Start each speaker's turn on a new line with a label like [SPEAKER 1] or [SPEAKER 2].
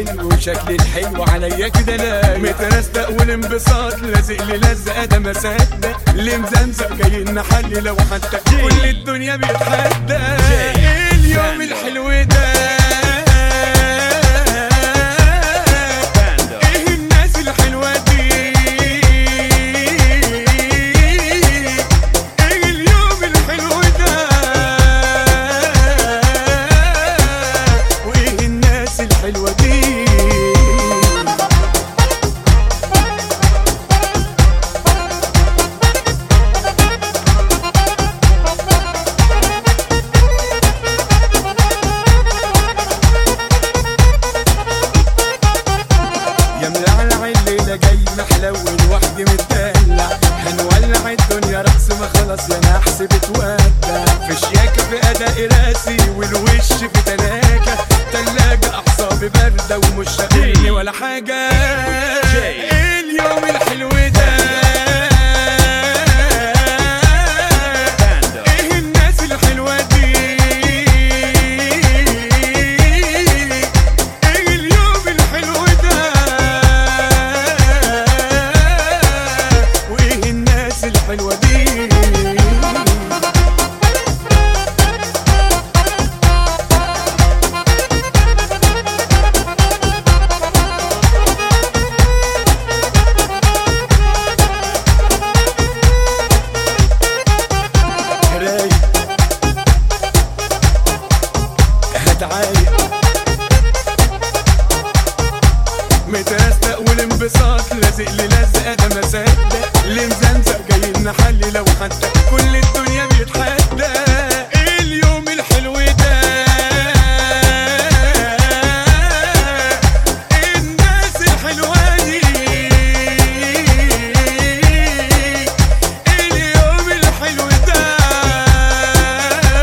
[SPEAKER 1] حلو وشكلي الحلو عليا كده لا مترستق والانبساط لازق لي لزقه ده ما صدق اللي مزمزق جاي نحلي لو حتى كل الدنيا بيتحدى اليوم الحلو ده ايه الناس الحلوه دي ايه اليوم الحلو ده وايه الناس الحلوه دي يا ملعلع الليلة جاي محلول وحدي متدلع هنولع الدنيا رقص ما خلاص يا نحس بتودع في شياكة في أداء راسي والوش في تلاجة تلاجة أعصابي باردة ومش شاغلني ولا حاجة اليوم الحلو ده ايه الناس الحلوة دي ايه اليوم الحلو ده وايه الناس الحلوة دي رايق هتعايق مترستق والانبساط لازق لي لزقه